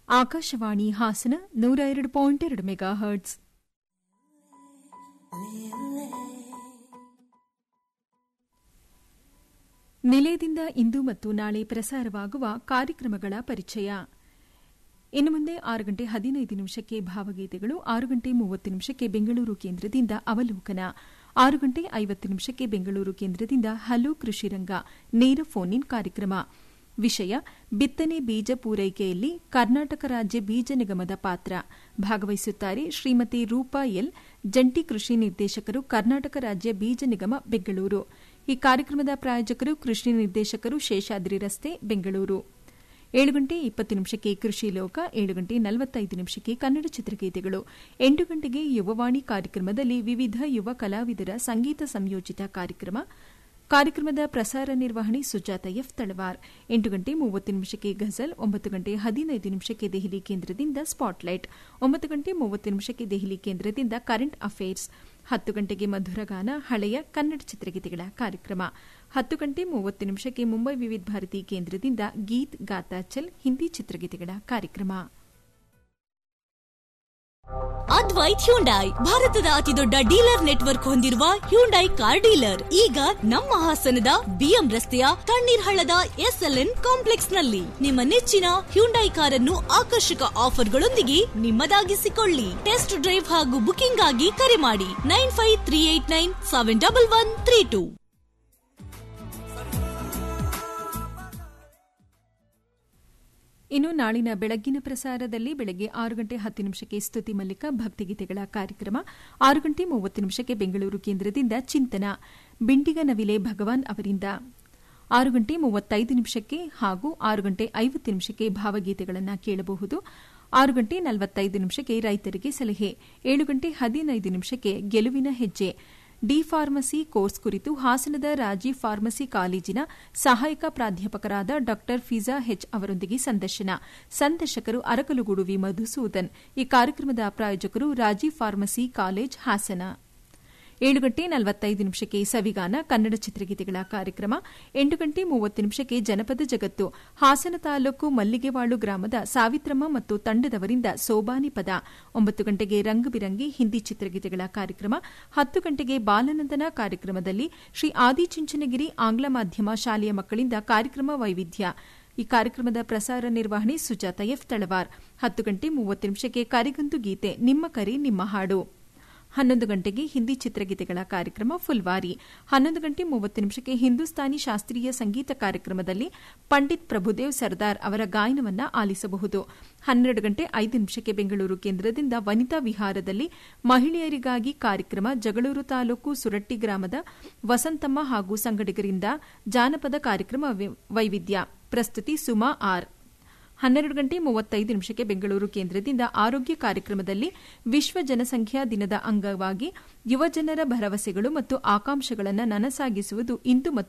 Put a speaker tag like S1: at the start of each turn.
S1: ಆಕಾಶವಾಣಿ ಹಾಸನ ನೂರ ಎರಡು ಪಾಯಿಂಟ್ ಎರಡು ಮೆಗಾ ಹರ್ಟ್ಸ್ ನಿಲಯದಿಂದ ಇಂದು ಮತ್ತು ನಾಳೆ ಪ್ರಸಾರವಾಗುವ ಕಾರ್ಯಕ್ರಮಗಳ ಪರಿಚಯ ಇನ್ನು ಮುಂದೆ ಆರು ಗಂಟೆ ಹದಿನೈದು ನಿಮಿಷಕ್ಕೆ ಭಾವಗೀತೆಗಳು ಆರು ಗಂಟೆ ಮೂವತ್ತು ನಿಮಿಷಕ್ಕೆ ಬೆಂಗಳೂರು ಕೇಂದ್ರದಿಂದ ಅವಲೋಕನ ಆರು ಗಂಟೆ ಐವತ್ತು ನಿಮಿಷಕ್ಕೆ ಬೆಂಗಳೂರು ಕೇಂದ್ರದಿಂದ ಹಲೋ ಕೃಷಿರಂಗ ನೇರ ಫೋನ್ ಇನ್ ಕಾರ್ಯಕ್ರಮ ವಿಷಯ ಬಿತ್ತನೆ ಬೀಜ ಪೂರೈಕೆಯಲ್ಲಿ ಕರ್ನಾಟಕ ರಾಜ್ಯ ಬೀಜ ನಿಗಮದ ಪಾತ್ರ ಭಾಗವಹಿಸುತ್ತಾರೆ ಶ್ರೀಮತಿ ರೂಪಾ ಎಲ್ ಜಂಟಿ ಕೃಷಿ ನಿರ್ದೇಶಕರು ಕರ್ನಾಟಕ ರಾಜ್ಯ ಬೀಜ ನಿಗಮ ಬೆಂಗಳೂರು ಈ ಕಾರ್ಯಕ್ರಮದ ಪ್ರಾಯೋಜಕರು ಕೃಷಿ ನಿರ್ದೇಶಕರು ಶೇಷಾದ್ರಿ ರಸ್ತೆ ಬೆಂಗಳೂರು ಏಳು ಗಂಟೆ ಇಪ್ಪತ್ತು ನಿಮಿಷಕ್ಕೆ ಕೃಷಿ ಲೋಕ ಏಳು ಗಂಟೆ ನಲವತ್ತೈದು ನಿಮಿಷಕ್ಕೆ ಕನ್ನಡ ಚಿತ್ರಗೀತೆಗಳು ಎಂಟು ಗಂಟೆಗೆ ಯುವವಾಣಿ ಕಾರ್ಯಕ್ರಮದಲ್ಲಿ ವಿವಿಧ ಯುವ ಕಲಾವಿದರ ಸಂಗೀತ ಸಂಯೋಜಿತ ಕಾರ್ಯಕ್ರಮ ಕಾರ್ಯಕ್ರಮದ ಪ್ರಸಾರ ನಿರ್ವಹಣೆ ಸುಜಾತ ಎಫ್ ತಳವಾರ್ ಎಂಟು ಗಂಟೆ ಮೂವತ್ತು ನಿಮಿಷಕ್ಕೆ ಗಜಲ್ ಒಂಬತ್ತು ಗಂಟೆ ಹದಿನೈದು ನಿಮಿಷಕ್ಕೆ ದೆಹಲಿ ಕೇಂದ್ರದಿಂದ ಸ್ಪಾಟ್ಲೈಟ್ ಒಂಬತ್ತು ಗಂಟೆ ಮೂವತ್ತು ನಿಮಿಷಕ್ಕೆ ದೆಹಲಿ ಕೇಂದ್ರದಿಂದ ಕರೆಂಟ್ ಅಫೇರ್ಸ್ ಹತ್ತು ಗಂಟೆಗೆ ಮಧುರಗಾನ ಹಳೆಯ ಕನ್ನಡ ಚಿತ್ರಗೀತೆಗಳ ಕಾರ್ಯಕ್ರಮ ಹತ್ತು ಗಂಟೆ ಮೂವತ್ತು ನಿಮಿಷಕ್ಕೆ ಮುಂಬೈ ವಿವಿಧ ಭಾರತಿ ಕೇಂದ್ರದಿಂದ ಗೀತ್ ಗಾತಾ ಚಲ್ ಹಿಂದಿ ಚಿತ್ರಗೀತೆಗಳ ಕಾರ್ಯಕ್ರಮ
S2: ಅದ್ವೈತ್ ಹ್ಯುಂಡೈ ಭಾರತದ ಅತಿದೊಡ್ಡ ಡೀಲರ್ ನೆಟ್ವರ್ಕ್ ಹೊಂದಿರುವ ಹ್ಯುಂಡೈ ಕಾರ್ ಡೀಲರ್ ಈಗ ನಮ್ಮ ಹಾಸನದ ಬಿಎಂ ರಸ್ತೆಯ ತಣ್ಣೀರ್ ಹಳ್ಳದ ಎಸ್ಎಲ್ಎನ್ ಕಾಂಪ್ಲೆಕ್ಸ್ ನಲ್ಲಿ ನಿಮ್ಮ ನೆಚ್ಚಿನ ಹ್ಯುಂಡೈ ಕಾರನ್ನು ಆಕರ್ಷಕ ಆಫರ್ಗಳೊಂದಿಗೆ ನಿಮ್ಮದಾಗಿಸಿಕೊಳ್ಳಿ ಟೆಸ್ಟ್ ಡ್ರೈವ್ ಹಾಗೂ ಬುಕಿಂಗ್ ಆಗಿ ಕರೆ ಮಾಡಿ nine five three eight nine seven double one three two
S1: ಇನ್ನು ನಾಳಿನ ಬೆಳಗ್ಗಿನ ಪ್ರಸಾರದಲ್ಲಿ ಬೆಳಗ್ಗೆ ಆರು ಗಂಟೆ ಹತ್ತು ನಿಮಿಷಕ್ಕೆ ಸ್ತುತಿ ಮಲ್ಲಿಕ ಭಕ್ತಿಗೀತೆಗಳ ಕಾರ್ಯಕ್ರಮ ಆರು ಗಂಟೆ ಮೂವತ್ತು ನಿಮಿಷಕ್ಕೆ ಬೆಂಗಳೂರು ಕೇಂದ್ರದಿಂದ ಚಿಂತನ ಬಿಂಡಿಗ ನವಿಲೆ ಭಗವಾನ್ ಅವರಿಂದ ಆರು ಗಂಟೆ ಮೂವತ್ತೈದು ನಿಮಿಷಕ್ಕೆ ಹಾಗೂ ಆರು ಗಂಟೆ ಐವತ್ತು ನಿಮಿಷಕ್ಕೆ ಭಾವಗೀತೆಗಳನ್ನು ಕೇಳಬಹುದು ಆರು ಗಂಟೆ ನಲವತ್ತೈದು ನಿಮಿಷಕ್ಕೆ ರೈತರಿಗೆ ಸಲಹೆ ಏಳು ಗಂಟೆ ಹದಿನೈದು ನಿಮಿಷಕ್ಕೆ ಗೆಲುವಿನ ಹೆಜ್ಜೆ ಡಿ ಫಾರ್ಮಸಿ ಕೋರ್ಸ್ ಕುರಿತು ಹಾಸನದ ರಾಜೀವ್ ಫಾರ್ಮಸಿ ಕಾಲೇಜಿನ ಸಹಾಯಕ ಪ್ರಾಧ್ಯಾಪಕರಾದ ಡಾ ಫಿಜಾ ಹೆಚ್ ಅವರೊಂದಿಗೆ ಸಂದರ್ಶನ ಸಂದರ್ಶಕರು ಅರಕಲುಗೂಡು ವಿ ಮಧುಸೂದನ್ ಈ ಕಾರ್ಯಕ್ರಮದ ಪ್ರಾಯೋಜಕರು ರಾಜೀವ್ ಫಾರ್ಮಸಿ ಕಾಲೇಜ್ ಹಾಸನ ಏಳು ಗಂಟೆ ನಲವತ್ತೈದು ನಿಮಿಷಕ್ಕೆ ಸವಿಗಾನ ಕನ್ನಡ ಚಿತ್ರಗೀತೆಗಳ ಕಾರ್ಯಕ್ರಮ ಎಂಟು ಗಂಟೆ ಮೂವತ್ತು ನಿಮಿಷಕ್ಕೆ ಜನಪದ ಜಗತ್ತು ಹಾಸನ ತಾಲೂಕು ಮಲ್ಲಿಗೆವಾಳು ಗ್ರಾಮದ ಸಾವಿತ್ರಮ್ಮ ಮತ್ತು ತಂಡದವರಿಂದ ಸೋಬಾನಿ ಪದ ಒಂಬತ್ತು ಗಂಟೆಗೆ ರಂಗುಬಿರಂಗಿ ಹಿಂದಿ ಚಿತ್ರಗೀತೆಗಳ ಕಾರ್ಯಕ್ರಮ ಹತ್ತು ಗಂಟೆಗೆ ಬಾಲನಂದನ ಕಾರ್ಯಕ್ರಮದಲ್ಲಿ ಶ್ರೀ ಆದಿಚುಂಚನಗಿರಿ ಆಂಗ್ಲ ಮಾಧ್ಯಮ ಶಾಲೆಯ ಮಕ್ಕಳಿಂದ ಕಾರ್ಯಕ್ರಮ ವೈವಿಧ್ಯ ಈ ಕಾರ್ಯಕ್ರಮದ ಪ್ರಸಾರ ನಿರ್ವಹಣೆ ಸುಜಾತ ಎಫ್ ತಳವಾರ್ ಹತ್ತು ಗಂಟೆ ಮೂವತ್ತು ನಿಮಿಷಕ್ಕೆ ಕರಿಗಂದು ಗೀತೆ ನಿಮ್ಮ ಕರೆ ನಿಮ್ಮ ಹಾಡು ಹನ್ನೊಂದು ಗಂಟೆಗೆ ಹಿಂದಿ ಚಿತ್ರಗೀತೆಗಳ ಕಾರ್ಯಕ್ರಮ ಫುಲ್ವಾರಿ ಹನ್ನೊಂದು ಗಂಟೆ ಮೂವತ್ತು ನಿಮಿಷಕ್ಕೆ ಹಿಂದೂಸ್ತಾನಿ ಶಾಸ್ತ್ರೀಯ ಸಂಗೀತ ಕಾರ್ಯಕ್ರಮದಲ್ಲಿ ಪಂಡಿತ್ ಪ್ರಭುದೇವ್ ಸರ್ದಾರ್ ಅವರ ಗಾಯನವನ್ನ ಆಲಿಸಬಹುದು ಹನ್ನೆರಡು ಗಂಟೆ ಐದು ನಿಮಿಷಕ್ಕೆ ಬೆಂಗಳೂರು ಕೇಂದ್ರದಿಂದ ವನಿತಾ ವಿಹಾರದಲ್ಲಿ ಮಹಿಳೆಯರಿಗಾಗಿ ಕಾರ್ಯಕ್ರಮ ಜಗಳೂರು ತಾಲೂಕು ಸುರಟ್ಟಿ ಗ್ರಾಮದ ವಸಂತಮ್ಮ ಹಾಗೂ ಸಂಗಡಿಗರಿಂದ ಜಾನಪದ ಕಾರ್ಯಕ್ರಮ ವೈವಿಧ್ಯ ಪ್ರಸ್ತುತಿ ಸುಮಾ ಆರ್ ಹನ್ನೆರಡು ಗಂಟೆ ಮೂವತ್ತೈದು ನಿಮಿಷಕ್ಕೆ ಬೆಂಗಳೂರು ಕೇಂದ್ರದಿಂದ ಆರೋಗ್ಯ ಕಾರ್ಯಕ್ರಮದಲ್ಲಿ ವಿಶ್ವ ಜನಸಂಖ್ಯಾ ದಿನದ ಅಂಗವಾಗಿ ಯುವಜನರ ಭರವಸೆಗಳು ಮತ್ತು ಆಕಾಂಕ್ಷೆಗಳನ್ನು ನನಸಾಗಿಸುವುದು ಇಂದು ಮತ್ತು